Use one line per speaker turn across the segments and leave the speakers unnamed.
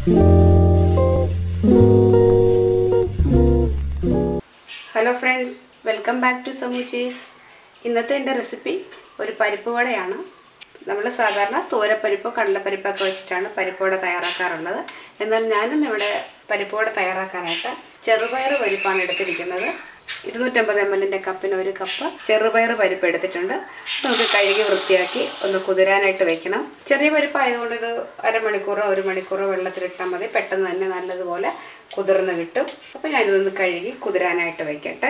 hello friends welcome back to സമൂച്ചീസ് ഇന്നത്തെ എൻ്റെ റെസിപ്പി ഒരു പരിപ്പ് വടയാണ് നമ്മൾ സാധാരണ തോരപ്പരിപ്പോ കടലപ്പരിപ്പൊക്കെ വെച്ചിട്ടാണ് പരിപ്പ് വട തയ്യാറാക്കാറുള്ളത് എന്നാൽ ഞാനിന്ന് ഇവിടെ പരിപ്പ് വട തയ്യാറാക്കാനായിട്ട് ചെറുപയർ പരിപ്പാണ് എടുത്തിരിക്കുന്നത് ഇരുന്നൂറ്റമ്പത് എം എല്ലിൻ്റെ കപ്പിന് ഒരു കപ്പ് ചെറുപയർ പരിപ്പ് എടുത്തിട്ടുണ്ട് നമുക്ക് കഴുകി വൃത്തിയാക്കി ഒന്ന് കുതിരാനായിട്ട് വെക്കണം ചെറിയ പരിപ്പായതുകൊണ്ട് ഇത് അരമണിക്കൂറോ ഒരു മണിക്കൂറോ വെള്ളത്തിലിട്ടാൽ മതി പെട്ടെന്ന് തന്നെ നല്ലതുപോലെ കുതിർന്ന് കിട്ടും അപ്പോൾ ഞാനിതൊന്ന് കഴുകി കുതിരാനായിട്ട് വെക്കട്ടെ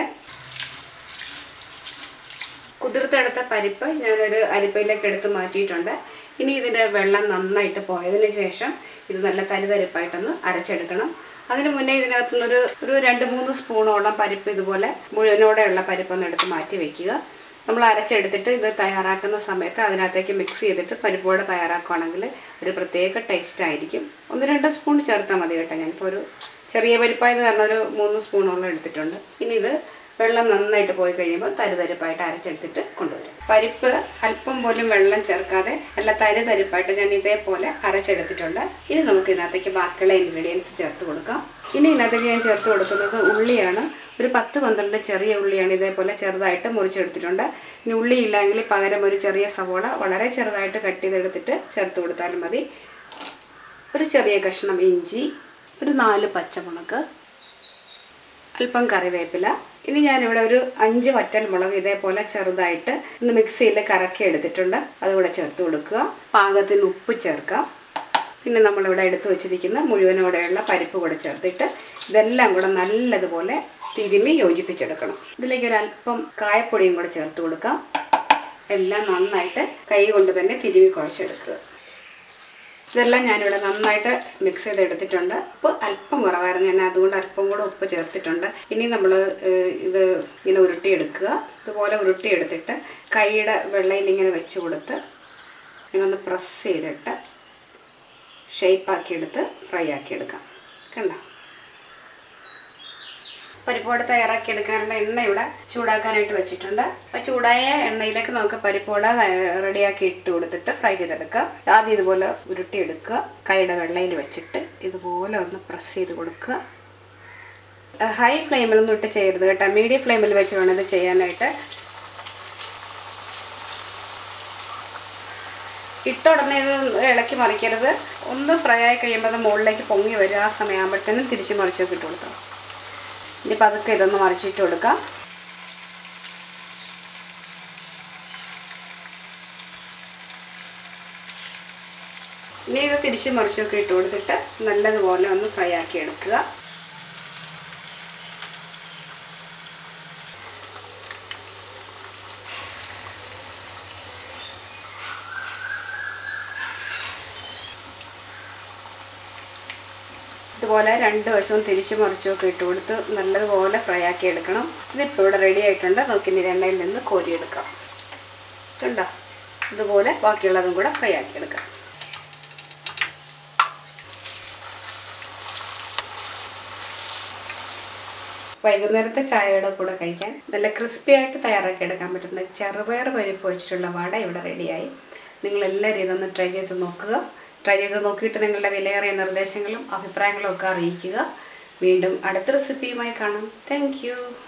കുതിർത്തെടുത്ത പരിപ്പ് ഞാനൊരു അരിപ്പയിലേക്ക് എടുത്ത് മാറ്റിയിട്ടുണ്ട് ഇനി ഇതിൻ്റെ വെള്ളം നന്നായിട്ട് പോയതിന് ശേഷം ഇത് നല്ല തരിതരിപ്പായിട്ടൊന്ന് അരച്ചെടുക്കണം അതിന് മുന്നേ ഇതിനകത്ത് നിന്നൊരു ഒരു രണ്ട് മൂന്ന് സ്പൂണോളം പരിപ്പ് ഇതുപോലെ മുഴുവനോടെയുള്ള പരിപ്പൊന്ന് എടുത്ത് മാറ്റി വെക്കുക നമ്മൾ അരച്ചെടുത്തിട്ട് ഇത് തയ്യാറാക്കുന്ന സമയത്ത് അതിനകത്തേക്ക് മിക്സ് ചെയ്തിട്ട് പരിപ്പോടെ തയ്യാറാക്കുകയാണെങ്കിൽ ഒരു പ്രത്യേക ടേസ്റ്റ് ആയിരിക്കും ഒന്ന് രണ്ട് സ്പൂൺ ചേർത്താൽ മതി കേട്ടോ ഞാനിപ്പോൾ ഒരു ചെറിയ പരിപ്പായത് കാരണം ഒരു മൂന്ന് സ്പൂണോളം എടുത്തിട്ടുണ്ട് ഇനി ഇത് വെള്ളം നന്നായിട്ട് പോയി കഴിയുമ്പോൾ തരിതരിപ്പായിട്ട് അരച്ചെടുത്തിട്ട് കൊണ്ടുവരും പരിപ്പ് അല്പം പോലും വെള്ളം ചേർക്കാതെ നല്ല തരിതരിപ്പായിട്ട് ഞാൻ ഇതേപോലെ അരച്ചെടുത്തിട്ടുണ്ട് ഇനി നമുക്ക് ഇതിനകത്തേക്ക് ബാക്കിയുള്ള ഇൻഗ്രീഡിയൻസ് ചേർത്ത് കൊടുക്കാം ഇനി ഇതിനകത്തേക്ക് ഞാൻ ചേർത്ത് കൊടുക്കുന്നത് ഉള്ളിയാണ് ഒരു പത്ത് പന്ത്രണ്ട് ചെറിയ ഉള്ളിയാണ് ഇതേപോലെ ചെറുതായിട്ട് മുറിച്ചെടുത്തിട്ടുണ്ട് ഇനി ഉള്ളി ഇല്ലെങ്കിൽ പകരം ഒരു ചെറിയ സവോള വളരെ ചെറുതായിട്ട് കട്ട് ചെയ്തെടുത്തിട്ട് ചേർത്ത് കൊടുത്താലും മതി ഒരു ചെറിയ കഷ്ണം ഇഞ്ചി ഒരു നാല് പച്ചമുളക് അല്പം കറിവേപ്പില ഇനി ഞാനിവിടെ ഒരു അഞ്ച് വറ്റൽ മുളക് ഇതേപോലെ ചെറുതായിട്ട് ഒന്ന് മിക്സിയിൽ കറക്കി എടുത്തിട്ടുണ്ട് അതുകൂടെ ചേർത്ത് കൊടുക്കുക പാകത്തിന് ഉപ്പ് ചേർക്കാം പിന്നെ നമ്മളിവിടെ എടുത്തു വെച്ചിരിക്കുന്ന മുഴുവനോടെയുള്ള പരിപ്പ് കൂടെ ചേർത്തിട്ട് ഇതെല്ലാം കൂടെ നല്ലതുപോലെ തിരുമി യോജിപ്പിച്ചെടുക്കണം ഇതിലേക്ക് ഒരു അല്പം കായപ്പൊടിയും കൂടെ ചേർത്ത് കൊടുക്കാം എല്ലാം നന്നായിട്ട് കൈ കൊണ്ട് തന്നെ തിരുമി കുഴച്ചെടുക്കുക ഇതെല്ലാം ഞാനിവിടെ നന്നായിട്ട് മിക്സ് ചെയ്തെടുത്തിട്ടുണ്ട് ഉപ്പ് അല്പം കുറവായിരുന്നു ഞാൻ അതുകൊണ്ട് അല്പം കൂടെ ഉപ്പ് ചേർത്തിട്ടുണ്ട് ഇനി നമ്മൾ ഇത് ഇങ്ങനെ ഉരുട്ടിയെടുക്കുക ഇതുപോലെ ഉരുട്ടിയെടുത്തിട്ട് കൈയുടെ വെള്ളയിൽ ഇങ്ങനെ വെച്ച് കൊടുത്ത് ഇങ്ങനെ ഒന്ന് പ്രസ് ചെയ്തിട്ട് ഷേപ്പാക്കിയെടുത്ത് ഫ്രൈ ആക്കിയെടുക്കാം കണ്ടോ പരിപ്പോട് തയ്യാറാക്കി എടുക്കാനുള്ള എണ്ണ ഇവിടെ ചൂടാക്കാനായിട്ട് വെച്ചിട്ടുണ്ട് അപ്പോൾ ചൂടായ എണ്ണയിലേക്ക് നമുക്ക് പരിപ്പോട റെഡിയാക്കി ഇട്ട് കൊടുത്തിട്ട് ഫ്രൈ ചെയ്തെടുക്കുക ആദ്യം ഇതുപോലെ ഉരുട്ടിയെടുക്കുക കൈയുടെ വെള്ളയിൽ വെച്ചിട്ട് ഇതുപോലെ ഒന്ന് പ്രസ് ചെയ്ത് കൊടുക്കുക ഹൈ ഫ്ലെയിമിലൊന്നും ഇട്ട് ചെയ്യരുത് കേട്ടോ മീഡിയം ഫ്ലെയിമിൽ വെച്ച് വേണം ഇത് ചെയ്യാനായിട്ട് ഇട്ട ഉടനെ ഇത് ഇളക്കി മറിക്കരുത് ഒന്ന് ഫ്രൈ ആയി കഴിയുമ്പോൾ അത് മുകളിലേക്ക് പൊങ്ങി വരും ആ സമയമാകുമ്പോഴത്തേനും തിരിച്ച് മറിച്ചൊക്കെ ഇട്ട് കൊടുക്കാം ഇനി പതുക്കെ ഇതൊന്ന് മറിച്ചിട്ട് കൊടുക്കാം ഇനി ഇത് തിരിച്ച് മറിച്ചൊക്കെ ഇട്ട് കൊടുത്തിട്ട് നല്ലതുപോലെ ഒന്ന് ഫ്രൈ ആക്കി എടുക്കുക ഇതുപോലെ രണ്ട് വശവും തിരിച്ചു മറിച്ചുമൊക്കെ ഇട്ട് കൊടുത്ത് നല്ലതുപോലെ ഫ്രൈ ആക്കി എടുക്കണം ഇതിപ്പോൾ ഇവിടെ റെഡി ആയിട്ടുണ്ട് നമുക്ക് ഇനി എണ്ണയിൽ നിന്ന് കോരിയെടുക്കാം കണ്ടോ ഇതുപോലെ ബാക്കിയുള്ളതും കൂടെ ഫ്രൈ ആക്കി എടുക്കാം വൈകുന്നേരത്തെ ചായയുടെ കൂടെ കഴിക്കാൻ നല്ല ക്രിസ്പി ആയിട്ട് തയ്യാറാക്കി എടുക്കാൻ പറ്റുന്ന ചെറുപയർ പരിപ്പ് വെച്ചിട്ടുള്ള വട ഇവിടെ റെഡിയായി നിങ്ങളെല്ലാവരും ഇതൊന്ന് ട്രൈ ചെയ്ത് നോക്കുക ട്രൈ ചെയ്ത് നോക്കിയിട്ട് നിങ്ങളുടെ വിലയേറിയ നിർദ്ദേശങ്ങളും അഭിപ്രായങ്ങളും ഒക്കെ അറിയിക്കുക വീണ്ടും അടുത്ത റെസിപ്പിയുമായി കാണാം താങ്ക്